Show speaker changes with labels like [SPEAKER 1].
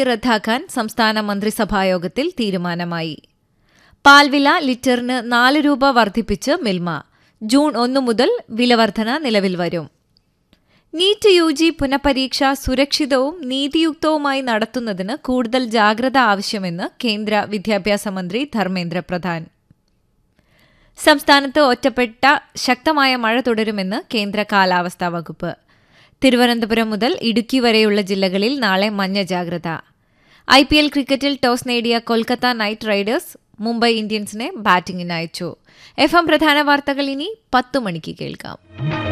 [SPEAKER 1] റദ്ദാക്കാൻ സംസ്ഥാന മന്ത്രിസഭായോഗത്തിൽ തീരുമാനമായി പാൽവില ലിറ്ററിന് നാല് രൂപ വർദ്ധിപ്പിച്ച് മിൽമ ജൂൺ ഒന്ന് മുതൽ വിലവർധന നിലവിൽ വരും നീറ്റ് യു ജി പുനഃപരീക്ഷ സുരക്ഷിതവും നീതിയുക്തവുമായി നടത്തുന്നതിന് കൂടുതൽ ജാഗ്രത ആവശ്യമെന്ന് കേന്ദ്ര വിദ്യാഭ്യാസ മന്ത്രി ധർമ്മേന്ദ്ര പ്രധാൻ സംസ്ഥാനത്ത് ഒറ്റപ്പെട്ട ശക്തമായ മഴ തുടരുമെന്ന് കേന്ദ്ര കാലാവസ്ഥാ വകുപ്പ് തിരുവനന്തപുരം മുതൽ ഇടുക്കി വരെയുള്ള ജില്ലകളിൽ നാളെ മഞ്ഞ ജാഗ്രത ഐ പി എൽ ക്രിക്കറ്റിൽ ടോസ് നേടിയ കൊൽക്കത്ത നൈറ്റ് റൈഡേഴ്സ് മുംബൈ ഇന്ത്യൻസിനെ ബാറ്റിംഗിന് അയച്ചു എഫ് എം പ്രധാന വാർത്തകൾ ഇനി പത്തു മണിക്ക് കേൾക്കാം